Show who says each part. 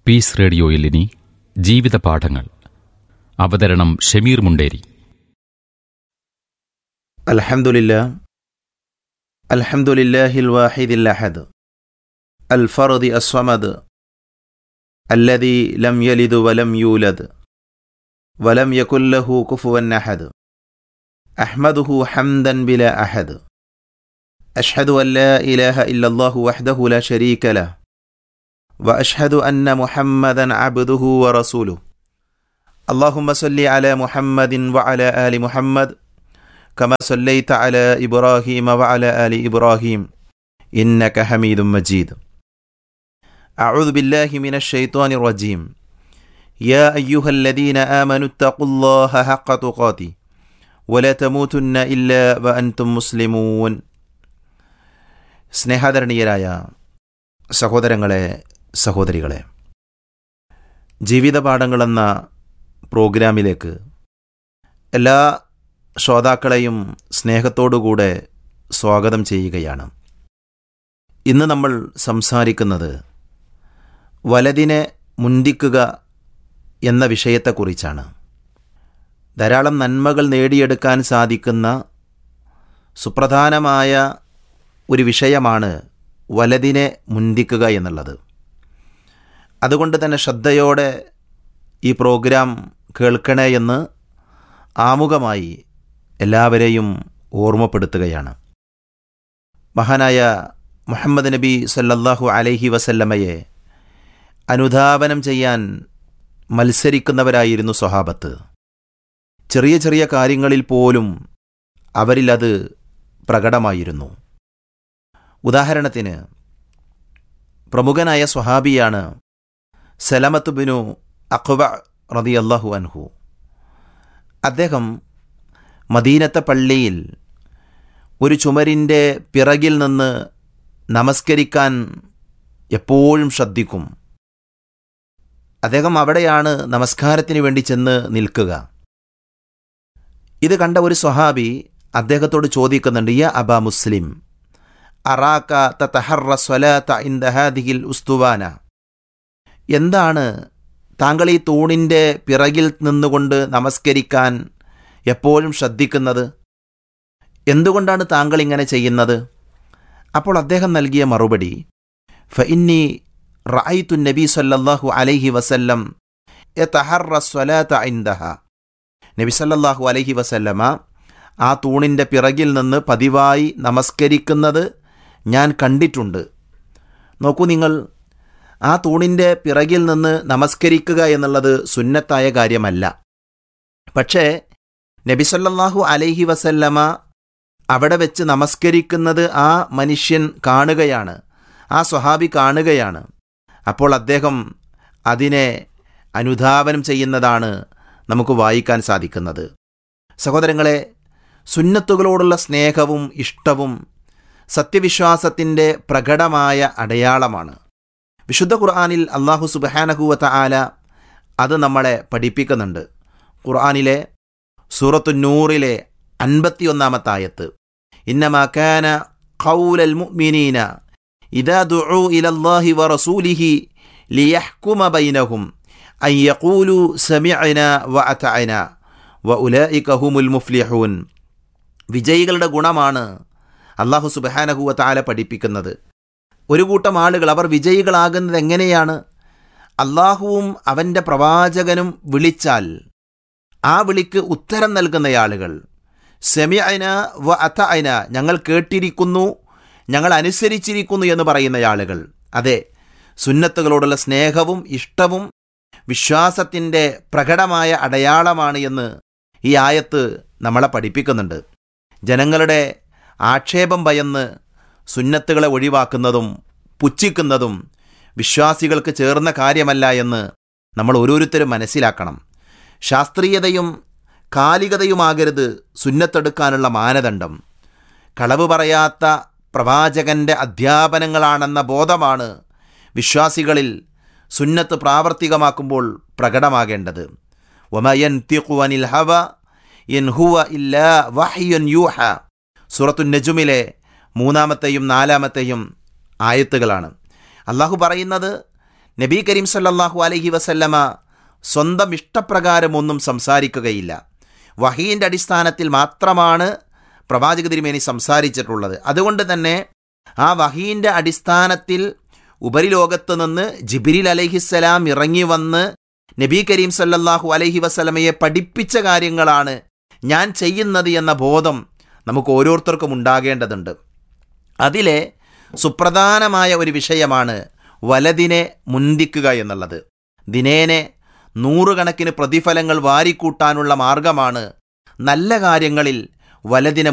Speaker 1: piece റേഡിയോയിൽ ഇനി ജീവിത പാഠങ്ങൾ അവതരണം ഷമീർ മുണ്ടേരി
Speaker 2: الحمد لله الحمد لله الواحد الأحد الفرد الصمد الذي لم يلد ولم يولد ولم يكن له كفوا أحد أحمده حمدا بلا أحد أشهد أن لا إله إلا الله وحده لا شريك له وأشهد أن محمدا عبده ورسوله اللهم صل على محمد وعلى آل محمد كما صليت على إبراهيم وعلى آل إبراهيم إنك حميد مجيد أعوذ بالله من الشيطان الرجيم يا أيها الذين آمنوا اتقوا الله حق تقاته ولا تموتن إلا وأنتم مسلمون സ്നേഹാദരണീയരായ സഹോദരങ്ങളെ സഹോദരികളെ ജീവിതപാഠങ്ങളെന്ന പ്രോഗ്രാമിലേക്ക് എല്ലാ ശ്രോതാക്കളെയും സ്നേഹത്തോടുകൂടെ സ്വാഗതം ചെയ്യുകയാണ് ഇന്ന് നമ്മൾ സംസാരിക്കുന്നത് വലതിനെ മുന്തിക്കുക എന്ന വിഷയത്തെക്കുറിച്ചാണ് ധാരാളം നന്മകൾ നേടിയെടുക്കാൻ സാധിക്കുന്ന സുപ്രധാനമായ ഒരു വിഷയമാണ് വലതിനെ മുന്തിക്കുക എന്നുള്ളത് അതുകൊണ്ട് തന്നെ ശ്രദ്ധയോടെ ഈ പ്രോഗ്രാം കേൾക്കണേ എന്ന് ആമുഖമായി എല്ലാവരെയും ഓർമ്മപ്പെടുത്തുകയാണ് മഹാനായ മുഹമ്മദ് നബി സല്ലല്ലാഹു അലൈഹി വസല്ലമയെ അനുധാവനം ചെയ്യാൻ മത്സരിക്കുന്നവരായിരുന്നു സ്വഹാബത്ത് ചെറിയ ചെറിയ കാര്യങ്ങളിൽ പോലും അവരിലത് പ്രകടമായിരുന്നു ഉദാഹരണത്തിന് പ്രമുഖനായ സ്വഹാബിയാണ് സലമത്ത് ബിനു അഖ്വ റതിയല്ലാഹു അൻഹു അദ്ദേഹം മദീനത്തെ പള്ളിയിൽ ഒരു ചുമരിൻ്റെ പിറകിൽ നിന്ന് നമസ്കരിക്കാൻ എപ്പോഴും ശ്രദ്ധിക്കും അദ്ദേഹം അവിടെയാണ് നമസ്കാരത്തിന് വേണ്ടി ചെന്ന് നിൽക്കുക ഇത് കണ്ട ഒരു സ്വഹാബി അദ്ദേഹത്തോട് ചോദിക്കുന്നുണ്ട് യ അബ മുസ്ലിം അറാക്ക തഹറ സ്വലാത്ത ഇന്ദഹാദിഹിൽ ഉസ്തുവാന എന്താണ് താങ്കൾ ഈ തൂണിൻ്റെ പിറകിൽ നിന്നുകൊണ്ട് നമസ്കരിക്കാൻ എപ്പോഴും ശ്രദ്ധിക്കുന്നത് എന്തുകൊണ്ടാണ് താങ്കൾ ഇങ്ങനെ ചെയ്യുന്നത് അപ്പോൾ അദ്ദേഹം നൽകിയ മറുപടി ഫഇന്നി റഅയ്തു നബി സല്ലല്ലാഹു അലൈഹി വസല്ലം യതഹറ സ്വലാത്ത ഇൻദഹ നബി സല്ലല്ലാഹു അലൈഹി വസല്ലമ ആ തൂണിൻ്റെ പിറകിൽ നിന്ന് പതിവായി നമസ്കരിക്കുന്നത് ഞാൻ കണ്ടിട്ടുണ്ട് നോക്കൂ നിങ്ങൾ ആ തൂണിൻ്റെ പിറകിൽ നിന്ന് നമസ്കരിക്കുക എന്നുള്ളത് സുന്നത്തായ കാര്യമല്ല പക്ഷേ നബിസല്ലാഹു അലൈഹി വസല്ലമ അവിടെ വെച്ച് നമസ്കരിക്കുന്നത് ആ മനുഷ്യൻ കാണുകയാണ് ആ സ്വഹാബി കാണുകയാണ് അപ്പോൾ അദ്ദേഹം അതിനെ അനുധാവനം ചെയ്യുന്നതാണ് നമുക്ക് വായിക്കാൻ സാധിക്കുന്നത് സഹോദരങ്ങളെ സുന്നത്തുകളോടുള്ള സ്നേഹവും ഇഷ്ടവും സത്യവിശ്വാസത്തിൻ്റെ പ്രകടമായ അടയാളമാണ് വിശുദ്ധ ഖുർആാനിൽ അള്ളാഹു സുബഹാനഹുവത്ത ആല അത് നമ്മളെ പഠിപ്പിക്കുന്നുണ്ട് ഖുർആാനിലെ സൂറത്തു നൂറിലെ അൻപത്തിയൊന്നാമത്തെ ആയത്ത് ഇന്നമാക്കാന ഖൗലൽ മുഅ്മിനീന ഇദാ ദുഉ ഇലല്ലാഹി വറസൂലിഹി ലിയഹ്കുമ ബൈനഹും അൻ യഖൂലു സമിഅന വഅതഅന വഉലൈക ഹുമുൽ മുഫ്ലിഹൂൻ വിജയികളുടെ ഗുണമാണ് അള്ളാഹു സുബഹാനഹുവ താല പഠിപ്പിക്കുന്നത് ഒരു കൂട്ടം ആളുകൾ അവർ വിജയികളാകുന്നത് എങ്ങനെയാണ് അള്ളാഹുവും അവൻ്റെ പ്രവാചകനും വിളിച്ചാൽ ആ വിളിക്ക് ഉത്തരം നൽകുന്ന ആളുകൾ സെമിഅന വ അഥ അന ഞങ്ങൾ കേട്ടിരിക്കുന്നു ഞങ്ങൾ അനുസരിച്ചിരിക്കുന്നു എന്ന് പറയുന്ന ആളുകൾ അതെ സുന്നത്തുകളോടുള്ള സ്നേഹവും ഇഷ്ടവും വിശ്വാസത്തിൻ്റെ പ്രകടമായ അടയാളമാണ് എന്ന് ഈ ആയത്ത് നമ്മളെ പഠിപ്പിക്കുന്നുണ്ട് ജനങ്ങളുടെ ആക്ഷേപം ഭയന്ന് സുന്നത്തുകളെ ഒഴിവാക്കുന്നതും പുച്ഛിക്കുന്നതും വിശ്വാസികൾക്ക് ചേർന്ന കാര്യമല്ല എന്ന് നമ്മൾ ഓരോരുത്തരും മനസ്സിലാക്കണം ശാസ്ത്രീയതയും കാലികതയുമാകരുത് സുന്നത്തെടുക്കാനുള്ള മാനദണ്ഡം കളവ് പറയാത്ത പ്രവാചകന്റെ അധ്യാപനങ്ങളാണെന്ന ബോധമാണ് വിശ്വാസികളിൽ സുന്നത്ത് പ്രാവർത്തികമാക്കുമ്പോൾ പ്രകടമാകേണ്ടത് ഒമയൻ തിഖുവനിൽ ഹവ ഇൻ ഹുവ ഇല്ല വഹ്യുൻ യൂഹ സൂറത്തു നജുമിലെ മൂന്നാമത്തെയും നാലാമത്തെയും ആയത്തുകളാണ് അള്ളാഹു പറയുന്നത് നബി കരീം സല്ലല്ലാഹു അലൈഹി വസല്ലമ സ്വന്തം ഇഷ്ടപ്രകാരം ഒന്നും സംസാരിക്കുകയില്ല വഹീൻ്റെ അടിസ്ഥാനത്തിൽ മാത്രമാണ് പ്രവാചക തിരുമേനി സംസാരിച്ചിട്ടുള്ളത് അതുകൊണ്ട് തന്നെ ആ വഹീൻ്റെ അടിസ്ഥാനത്തിൽ ഉപരിലോകത്ത് നിന്ന് ജിബിരിൽ അലൈഹിസ്സലാം ഇറങ്ങി വന്ന് നബി കരീം സല്ലല്ലാഹു അലൈഹി വസല്ലമയെ പഠിപ്പിച്ച കാര്യങ്ങളാണ് ഞാൻ ചെയ്യുന്നത് എന്ന ബോധം നമുക്ക് ഓരോരുത്തർക്കും ഉണ്ടാകേണ്ടതുണ്ട് അതിലെ സുപ്രധാനമായ ഒരു വിഷയമാണ് വലതിനെ മുന്തിക്കുക എന്നുള്ളത് ദിനേനെ നൂറുകണക്കിന് പ്രതിഫലങ്ങൾ വാരിക്കൂട്ടാനുള്ള മാർഗമാണ് നല്ല കാര്യങ്ങളിൽ വലതിനെ